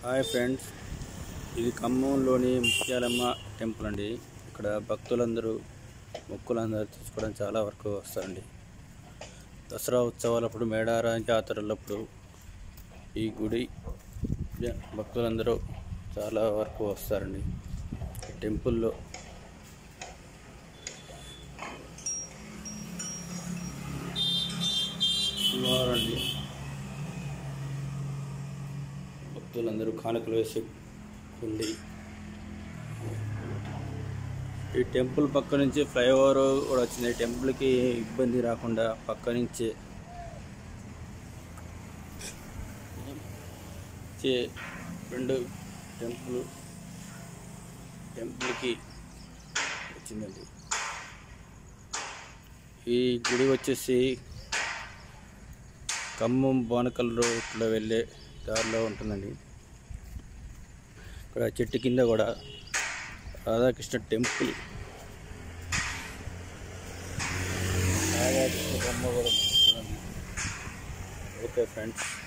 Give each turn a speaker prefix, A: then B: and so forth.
A: hi friends ఇది ఖమ్మంలోని Mutyalamma temple అండి ఇక్కడ భక్తులందరూ మొక్కులందరూ తీసుకోవడం చాలా వరకు వస్తారండి దసరా ఉత్సవాలప్పుడు మేడార జాతరలప్పుడు ఈ గుడి జ- భక్తులందరూ చాలా వరకు వస్తారండి ఈ టెంపుల్లో అమ్మవారండి భక్తులందరూ కానుకలు వేసి ఉంది ఈ టెంపుల్ పక్క నుంచి ఫ్లైఓవర్ కూడా వచ్చింది ఈ టెంపుల్కి ఇబ్బంది రాకుండా పక్క నుంచి వచ్చే రెండు టెంపుల్ టెంపుల్కి వచ్చిందండి ఈ గుడి వచ్చేసి ఖమ్మం బోనకల్ రోడ్లో వెళ్ళే దారిలో ఉంటుందండి ఇక్కడ చెట్టు కింద కూడా రాధాకృష్ణ టెంపుల్ రాధాకృష్ణ బొమ్మ కూడా ఉంటుందండి ఓకే ఫ్రెండ్స్